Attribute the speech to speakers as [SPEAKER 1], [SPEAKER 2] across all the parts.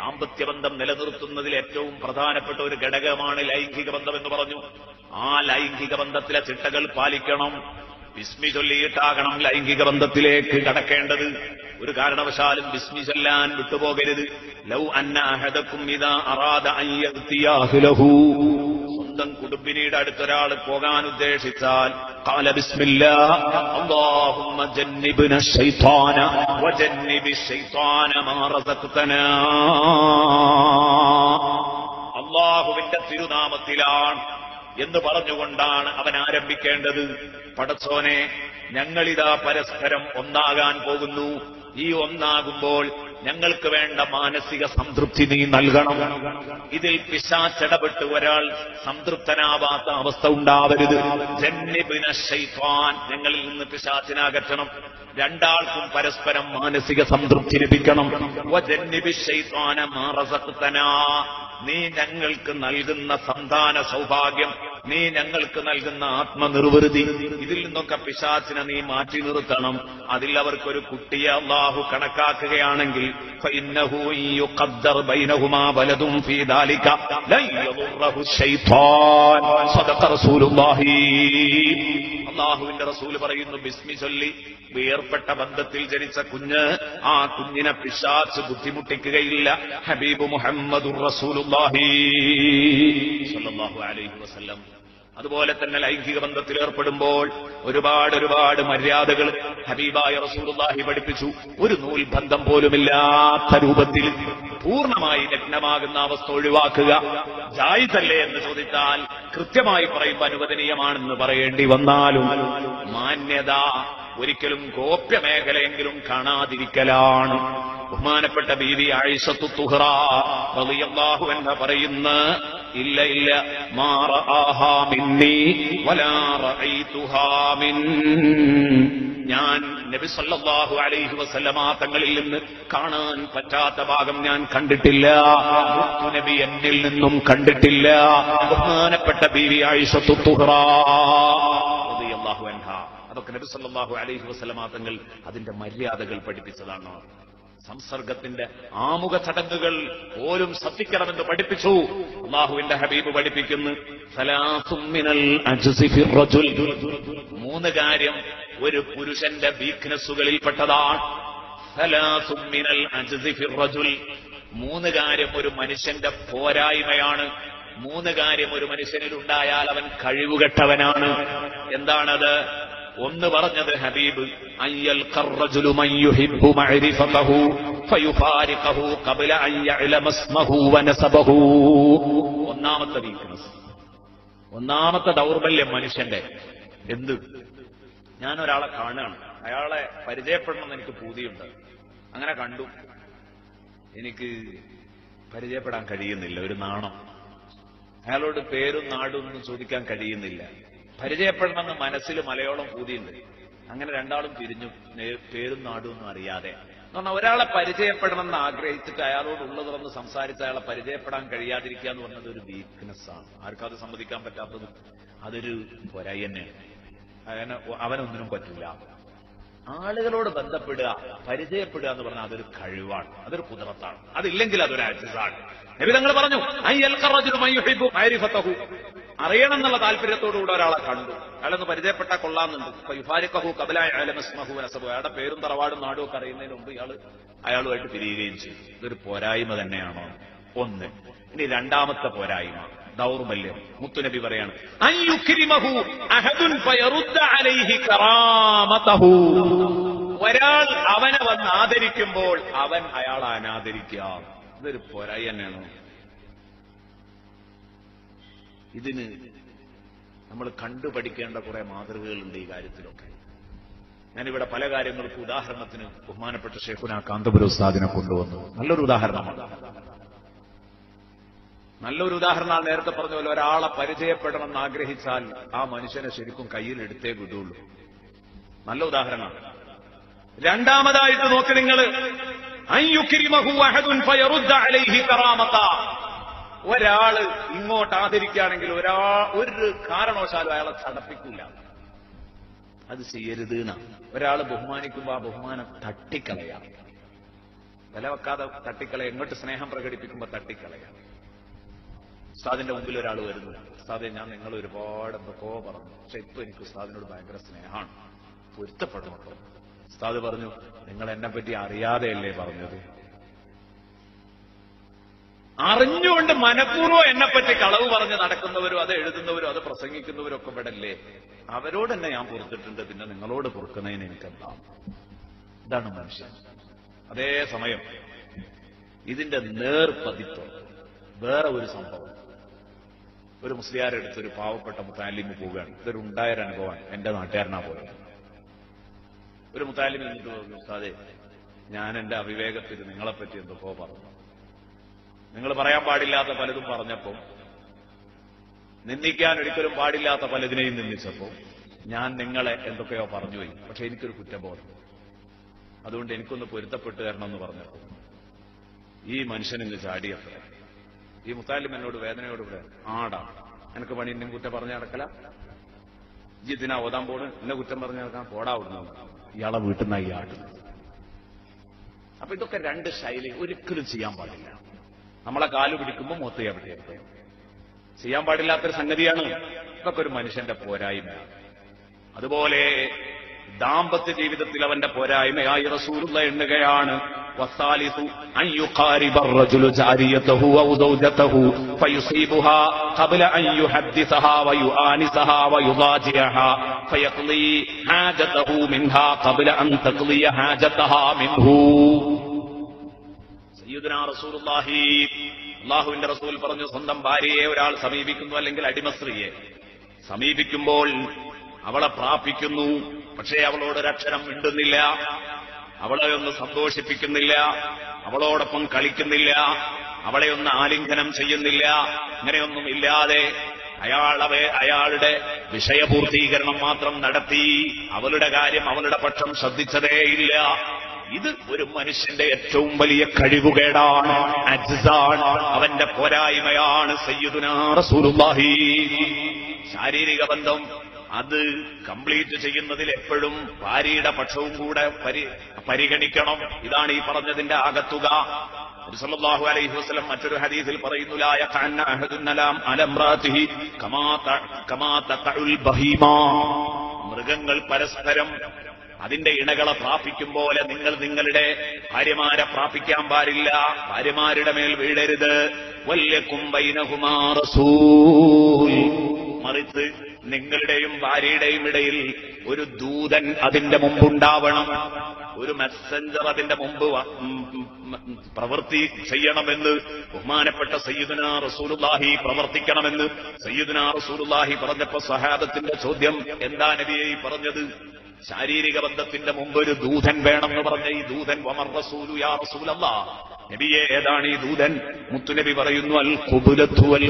[SPEAKER 1] ദാമ്പത്യ ബന്ധം നിലനിർത്തുന്നതിൽ ഏറ്റവും പ്രധാനപ്പെട്ട ഒരു ഘടകമാണ് ലൈംഗിക ബന്ധം എന്ന് പറഞ്ഞു ആ ലൈംഗിക ബന്ധത്തിലെ ചിട്ടകൾ പാലിക്കണം വിസ്മി ചൊല്ലിയിട്ടാകണം ലൈംഗിക ബന്ധത്തിലേക്ക് കടക്കേണ്ടത് ഒരു കാരണവശാലും വിസ്മി ചൊല്ലാൻ വിട്ടുപോകരുത് ലൗ അന്ന അഹദക്കും ഇതാ അറാദ അയ്യത്തിയാഹുലഹു സ്വന്തം കുടുംബിനിയുടെ അടുത്തൊരാൾ പോകാൻ ഉദ്ദേശിച്ചാൽ قال بسم الله اللهم جنبنا الشيطان وجنب الشيطان ما رزقتنا അള്ളാഹുവിന്റെ തിരുനാമത്തിലാണ് എന്ന് പറഞ്ഞുകൊണ്ടാണ് അവൻ ആരംഭിക്കേണ്ടത് പടച്ചോനെ ഞങ്ങളിതാ പരസ്പരം ഒന്നാകാൻ പോകുന്നു ഈ ഒന്നാകുമ്പോൾ ഞങ്ങൾക്ക് വേണ്ട മാനസിക സംതൃപ്തി നീ നൽകണം ഇതിൽ പിശാച്ചടപെട്ട് ഒരാൾ സംതൃപ്തനാവാത്ത അവസ്ഥ ഉണ്ടാവരുത് ജന്നിബിന ശൈത്വാൻ ഞങ്ങളിൽ നിന്ന് പിശാച്ചിനകറ്റണം രണ്ടാൾക്കും പരസ്പരം മാനസിക സംതൃപ്തി ലഭിക്കണം വജന്നിബി ശൈത്വാന മാറസക്തനാ നീ ഞങ്ങൾക്ക് നൽകുന്ന സന്താന സൗഭാഗ്യം നീ ഞങ്ങൾക്ക് നൽകുന്ന ആത്മനിർവൃതി ഇതിൽ നിന്നൊക്കെ പിശാച്ചിനെ നീ മാറ്റി നിർത്തണം അതിൽ അവർക്കൊരു കുട്ടിയെ അള്ളാഹു കണക്കാക്കുകയാണെങ്കിൽ فإنه إن يقدر بينهما ولد في ذلك لن يضره الشيطان صدق رسول الله അള്ളാഹുവിന്റെ റസൂല് പറയുന്നു ബിസ്മി ചൊല്ലി വേർപ്പെട്ട ബന്ധത്തിൽ ജനിച്ച കുഞ്ഞ് ആ കുഞ്ഞിനെ പിശാച്ച് ബുദ്ധിമുട്ടിക്കുകയില്ല ഹബീബ് മുഹമ്മദുർ റസൂലുള്ളാഹി സ്വല്ലല്ലാഹു അലൈഹി വസല്ലം അതുപോലെ തന്നെ ലൈംഗിക ബന്ധത്തിൽ ഏർപ്പെടുമ്പോൾ ഒരുപാട് ഒരുപാട് മര്യാദകൾ ഹബീബായ റസൂലുള്ളാഹി പഠിപ്പിച്ചു ഒരു നൂൽ ബന്ധം പോലുമില്ലാത്ത രൂപത്തിൽ പൂർണ്ണമായി നഗ്നമാകുന്ന അവസ്ഥ ഒഴിവാക്കുക ജായിതല്ലേ എന്ന് ചോദിച്ചാൽ കൃത്യമായി പറയുമ്പോൾ അനുവദനീയമാണെന്ന് പറയേണ്ടി വന്നാലും മാന്യത ഒരിക്കലും ഗോപ്യ മേഖലയെങ്കിലും കാണാതിരിക്കലാണ് ബഹുമാനപ്പെട്ട ബീവി ആയിഷത്തു തുഹ്റ റളിയല്ലാഹു അൻഹ പറയുന്ന ഇല്ല ഇല്ല മാറ ആഹാ മിന്നി വലാ റഅയ്തുഹാ മിൻ ഞാൻ നബി സല്ലല്ലാഹു അലൈഹി വസല്ലമ തങ്ങളിൽ നിന്ന് കാണാൻ പറ്റാത്ത ഭാഗം ഞാൻ കണ്ടിട്ടില്ല മുത്തു നബി എന്നിൽ നിന്നും കണ്ടിട്ടില്ല ബഹുമാനപ്പെട്ട ബീവി ആയിഷത്തു തുഹ്റ റളിയല്ലാഹു അൻഹ അതൊക്കെ നബി സല്ലല്ലാഹു അലൈഹി വസല്ലമ തങ്ങൾ അതിന്റെ മര്യാദകൾ പഠിപ്പിച്ചതാണ് സംസർഗത്തിന്റെ ആമുഖ ചടങ്ങുകൾ പോലും ശ്രദ്ധിക്കണമെന്ന് പഠിപ്പിച്ചു അള്ളാഹുവിന്റെ ഹബീബ് പഠിപ്പിക്കുന്നു സലാസും മിനൽ അജ്സി ഫിർ റജുൽ. മൂന്ന് കാര്യം ഒരു പുരുഷന്റെ വീക്ക്നെസ്സുകളിൽപ്പെട്ടതാണ് സലാസും മിനൽ അജ്സി ഫിർ റജുൽ. മൂന്ന് കാര്യം ഒരു മനുഷ്യന്റെ പോരായ്മയാണ് മൂന്ന് കാര്യം ഒരു മനുഷ്യനിൽ ഉണ്ടായാൽ അവൻ കഴിവുകെട്ടവനാണ് എന്താണത് ഒന്ന് പറഞ്ഞത് ഹബീബ് അയ്യൽ ഖർറജുലു മൻ യുഹിബ്ബു മഅരിഫതഹു ഫയുഫാരിഖഹു ഖബ്ല അൻ യഅലമ ഇസ്മഹു വനസബഹു ഒന്നാമത്തെ വീക്ക്നസ് ഒന്നാമത്തെ ദൗർബല്യം മനുഷ്യന്റെ എന്ത് ഞാൻ ഒരാളെ കാണുകയാണ് അയാളെ പരിചയപ്പെടണമെന്ന് എനിക്ക് പൂതിയുണ്ട് അങ്ങനെ കണ്ടു എനിക്ക് പരിചയപ്പെടാൻ കഴിയുന്നില്ല ഒരു നാണം അയാളോട് പേരും നാടും ഒന്നും ചോദിക്കാൻ കഴിയുന്നില്ല പരിചയപ്പെടണമെന്ന് മനസ്സിൽ മലയോളം പൂതിയുണ്ട് അങ്ങനെ രണ്ടാളും പിരിഞ്ഞു നേ- പേരും നാടും ഒന്നും അറിയാതെ എന്ന് പറഞ്ഞാൽ ഒരാളെ പരിചയപ്പെടണമെന്ന് ആഗ്രഹിച്ചിട്ട് അയാളോട് ഉള്ളു തുറന്ന് സംസാരിച്ച് അയാളെ പരിചയപ്പെടാൻ കഴിയാതിരിക്കുക എന്ന് പറഞ്ഞത് ഒരു വീക്ക്നെസ് ആണ് ആർക്കും അത് സമ്മതിക്കാൻ പറ്റാത്തത് അതൊരു പൊരായി തന്നെയാണ് അങ്ങനെ അവനൊന്നിനും പറ്റില്ല ആളുകളോട് ബന്ധപ്പെടുക പരിചയപ്പെടുക എന്ന് പറഞ്ഞാൽ അതൊരു കഴിവാണ് അതൊരു കുതിരത്താണ് അതില്ലെങ്കിൽ അതൊരു അജിസാണ് നബി തങ്ങൾ പറഞ്ഞു "അയ്യൽ ഖറജുലു മൻ യുഹിബ്ബു മഅരിഫതഹു." അറിയണം എന്നുള്ള താല്പര്യത്തോടുകൂടെ ഒരാളെ കണ്ടു അയാളൊന്ന് പരിചയപ്പെട്ടാൽ കൊള്ളാമെന്നുണ്ട് ഇപ്പൊ യുഫാരിക്കഹു കബലായ അലമസ്മഹു നസബു അയാളുടെ പേരും തറവാടും നാടും ഒക്കെ അറിയുന്നതിന് മുമ്പ് ഇയാൾ അയാളുമായിട്ട് പിരിയുകയും ചെയ്യും ഇതൊരു പോരായ്മ തന്നെയാണോ ഒന്ന് ഇനി രണ്ടാമത്തെ പോരായ്മ ദൗർബല്യം മുത്തുനബി പറയാണ് "അൻ യുക്രിമഹു അഹദുൻ ഫയറുദ്ദ അലൈഹി കറാമതഹു." ഒരാൾ അവനെ വന്ന് ആദരിക്കുമ്പോൾ അവൻ അയാളെ അനാദരിക്കുക ഇതൊരു പോരായി തന്നെയാണോ ഇതിന് നമ്മൾ കണ്ടുപഠിക്കേണ്ട കുറെ മാതൃകകളുണ്ട് ഈ കാര്യത്തിലൊക്കെ ഞാനിവിടെ പല കാര്യങ്ങൾക്കും ഉദാഹരണത്തിന് ബഹുമാനപ്പെട്ട ഷെയ്ഖുന കാന്തപുര ഉസ്താദിനെ കൊണ്ടുവന്നു നല്ലൊരു ഉദാഹരണമാണ് നല്ലൊരു ഉദാഹരണം നേരത്തെ പറഞ്ഞ പോലെ ഒരാളെ പരിചയപ്പെടണമെന്ന് ആഗ്രഹിച്ചാൽ ആ മനുഷ്യനെ ശരിക്കും കയ്യിൽ എടുത്തേ വിടുള്ളൂ നല്ല ഉദാഹരണമാണ് രണ്ടാമതായിട്ട് നോക്ക് നിങ്ങൾ ഒരാള് ഇങ്ങോട്ട് ആദരിക്കുകയാണെങ്കിൽ ഒരാ ഒരു കാരണവശാലും അയാളെ ചടപ്പിക്കില്ല അത് ചെയ്യരുത് എന്നാ ഒരാൾ ബഹുമാനിക്കുമ്പോ ആ ബഹുമാനം തട്ടിക്കളയാം വില വെക്കാതെ തട്ടിക്കളയ എങ്ങോട്ട് സ്നേഹം പ്രകടിപ്പിക്കുമ്പോ തട്ടിക്കളയാം ഉസ്താദിന്റെ മുമ്പിൽ ഒരാൾ വരുന്നു ഉസ്താദെ ഞാൻ നിങ്ങൾ ഒരുപാട് എന്തൊക്കെയോ പറഞ്ഞു പക്ഷെ ഇപ്പൊ എനിക്ക് ഉസ്താദിനോട് ഭയങ്കര സ്നേഹമാണ് പൊരുത്തപ്പെടണം ഉസ്താദ് പറഞ്ഞു നിങ്ങൾ എന്നെ പറ്റി അറിയാതെയല്ലേ പറഞ്ഞത് അറിഞ്ഞുകൊണ്ട് മനഃപൂർവ്വം എന്നെപ്പറ്റി കളവ് പറഞ്ഞ് നടക്കുന്നവരും അത് എഴുതുന്നവരും അത് പ്രസംഗിക്കുന്നവരും ഒക്കെ ഇവിടല്ലേ അവരോട് തന്നെ ഞാൻ പൊറുത്തിട്ടുണ്ട് പിന്നെ നിങ്ങളോട് പൊറുക്കുന്നതിന് എനിക്കെന്താ ഇതാണ് മനുഷ്യൻ അതേ സമയം ഇതിന്റെ നേർപതിപ്പ് വേറെ ഒരു സംഭവം ഒരു മുസ്ലിയാരെടുത്ത് ഒരു പാവപ്പെട്ട മുത്താലിമ് പോവുകയാണ് ഇതൊരു ഉണ്ടായൊരു അനുഭവമാണ് എന്റെ നാട്ടുകാരനാ പോയത് ഒരു മുത്താലിമ് എന്നിട്ട് പറഞ്ഞു ഉസ്താദേ ഞാൻ എന്റെ അവിവേകത്തിൽ നിങ്ങളെപ്പറ്റി എന്തൊക്കെയോ പറഞ്ഞു നിങ്ങൾ പറയാൻ പാടില്ലാത്ത പലതും പറഞ്ഞപ്പോൾ നിന്ദിക്കാൻ ഒരിക്കലും പാടില്ലാത്ത പലതിനെയും നിന്ദിച്ചപ്പോൾ ഞാൻ നിങ്ങളെ എന്തൊക്കെയോ പറഞ്ഞുപോയി പക്ഷെ എനിക്കൊരു കുറ്റബോധം അതുകൊണ്ട് എനിക്കൊന്ന് പൊരുത്തപ്പെട്ടു തരണം എന്ന് പറഞ്ഞപ്പോൾ ഈ മനുഷ്യനിന്ന് ചാടിയത്ര ഈ മുത്താലിം എന്നോട് വേദനയോട് ഇവിടെ ആടാ എനിക്ക് പണി എന്നെ കുറ്റം പറഞ്ഞു നടക്കല ജിത്തിനാ ഓതാൻ പോണ് എന്നെ കുറ്റം പറഞ്ഞു നടക്കാൻ പോടാ വിടുന്നു ഇയാളെ വീട്ടിൽ നിന്ന് ഈ ആട്ടുന്നത് അപ്പൊ ഇതൊക്കെ രണ്ട് ശൈലി ഒരിക്കലും ചെയ്യാൻ പാടില്ല നമ്മളെ കാല് പിടിക്കുമ്പോൾ മൊത്തം എവിടെയാണ് ചെയ്യാൻ പാടില്ലാത്തൊരു സംഗതിയാണ് ഇതൊക്കെ ഒരു മനുഷ്യന്റെ പോരായ്മയാണ് അതുപോലെ ദാമ്പത്യ ജീവിതത്തിൽ അവന്റെ പോരായ്മയായി റസൂലുള്ള എണ്ണുകയാണ് والثالث أن يقارب الرجل جاريته أو زوجته فيصيبها قبل أن يحدثها ويؤانسها ويضاجعها فيقضي حاجته منها قبل أن تقضي حاجتها منه സയ്യിദുന റസൂലുള്ളാഹി അള്ളാഹുവിന്റെ റസൂൽ പറഞ്ഞു സ്വന്തം ഭാര്യയെ ഒരാൾ സമീപിക്കുന്നു അല്ലെങ്കിൽ അടിമസ്ത്രീയെ സമീപിക്കുമ്പോൾ അവളെ പ്രാപിക്കുന്നു പക്ഷേ അവളോട് ഒരക്ഷരം മിണ്ടുന്നില്ല അവളെ ഒന്ന് സന്തോഷിപ്പിക്കുന്നില്ല അവളോടൊപ്പം കളിക്കുന്നില്ല അവളെ ഒന്ന് ആലിംഗനം ചെയ്യുന്നില്ല ഇങ്ങനെയൊന്നും ഇല്ലാതെ അയാൾ അവ അയാളുടെ വിഷയപൂർത്തീകരണം മാത്രം നടത്തി അവളുടെ കാര്യം അവളുടെ പക്ഷം ശ്രദ്ധിച്ചതേയില്ല ഇത് ഒരു മനുഷ്യന്റെ ഏറ്റവും വലിയ കഴിവുകേടാണ് അജ്സാണ് അവന്റെ പോരായ്മയാണ് സയ്യിദുനാ റസൂലുള്ളാഹി ശാരീരിക ബന്ധം അത് കംപ്ലീറ്റ് ചെയ്യുന്നതിൽ എപ്പോഴും ഭാര്യയുടെ പക്ഷവും കൂടെ പരി പരിഗണിക്കണം ഇതാണ് ഈ പറഞ്ഞതിന്റെ ആകത്തുക നബി സല്ലല്ലാഹു അലൈഹി വസല്ലം മറ്റൊരു ഹദീസിൽ പറയുന്നു ലാ യഖഅന്ന അഹദുൻ നലാം അല ഇംറാതിഹി കമാ ത- കമാ തഖഉൽ ബഹീമാ മൃഗങ്ങൾ പരസ്പരം അതിന്റെ ഇണകളെ പ്രാപിക്കും പോലെ നിങ്ങൾ നിങ്ങളുടെ ഭാര്യമാരെ പ്രാപിക്കാൻ പാടില്ല ഭാര്യമാരുടെ മേൽ വീഴരുത് വല്യക്കും ബൈനഹുമാ റസൂൽ മറിച്ച് നിങ്ങളുടെയും ഭാര്യയുടെയും ഇടയിൽ ഒരു ദൂതൻ അതിന്റെ മുമ്പുണ്ടാവണം ഒരു മെസ്സഞ്ചർ അതിന്റെ മുമ്പ് വ- ഉം, ഉം, ഉം, പ്രവൃത്തി ചെയ്യണമെന്ന് ബഹുമാനപ്പെട്ട സയ്യിദുന റസൂലുള്ളാഹി പ്രവർത്തിക്കണമെന്ന് സയ്യിദുന റസൂലുള്ളാഹി പറഞ്ഞപ്പോ സഹാബത്തിന്റെ ചോദ്യം എന്താ നബിയെ ഈ പറഞ്ഞത് ശാരീരിക ബന്ധത്തിന്റെ മുമ്പ് ഒരു ദൂതൻ വേണമെന്ന് പറഞ്ഞ ഈ ദൂതൻ വമർ റസൂലു യാ റസൂലല്ലാ നബിയെ ഏതാണ് ഈ ദൂതൻ മുത്തുനബി പറയുന്നു അൽ ഖുബുലത്തു വൽ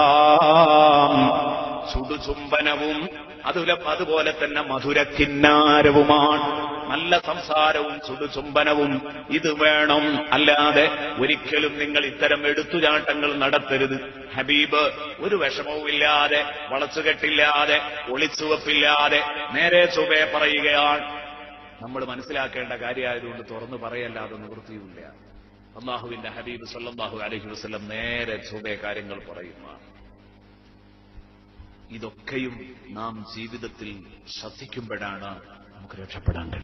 [SPEAKER 1] കലാം ചുടുചുംബനവും അതുല അതുപോലെ തന്നെ മധുരക്കിന്നാരവുമാണ് നല്ല സംസാരവും ചുടുചുംബനവും ഇത് വേണം അല്ലാതെ ഒരിക്കലും നിങ്ങൾ ഇത്തരം എടുത്തുചാട്ടങ്ങൾ നടത്തരുത് ഹബീബ് ഒരു വിഷമവും ഇല്ലാതെ വളച്ചുകെട്ടില്ലാതെ ഒളിച്ചുവെപ്പില്ലാതെ നേരെ ചുവേ പറയുകയാണ് നമ്മൾ മനസ്സിലാക്കേണ്ട കാര്യമായതുകൊണ്ട് തുറന്നു പറയല്ലാതെ നിവൃത്തിയുമില്ല അള്ളാഹുവിന്റെ ഹബീബ് സല്ലല്ലാഹു അലൈഹി വസല്ലം നേരെ ചുവേ കാര്യങ്ങൾ പറയുന്നതാണ് ഇതൊക്കെയും നാം ജീവിതത്തിൽ ശ്രദ്ധിക്കുമ്പോഴാണ് നമുക്ക് രക്ഷപ്പെടാൻ കഴിയുക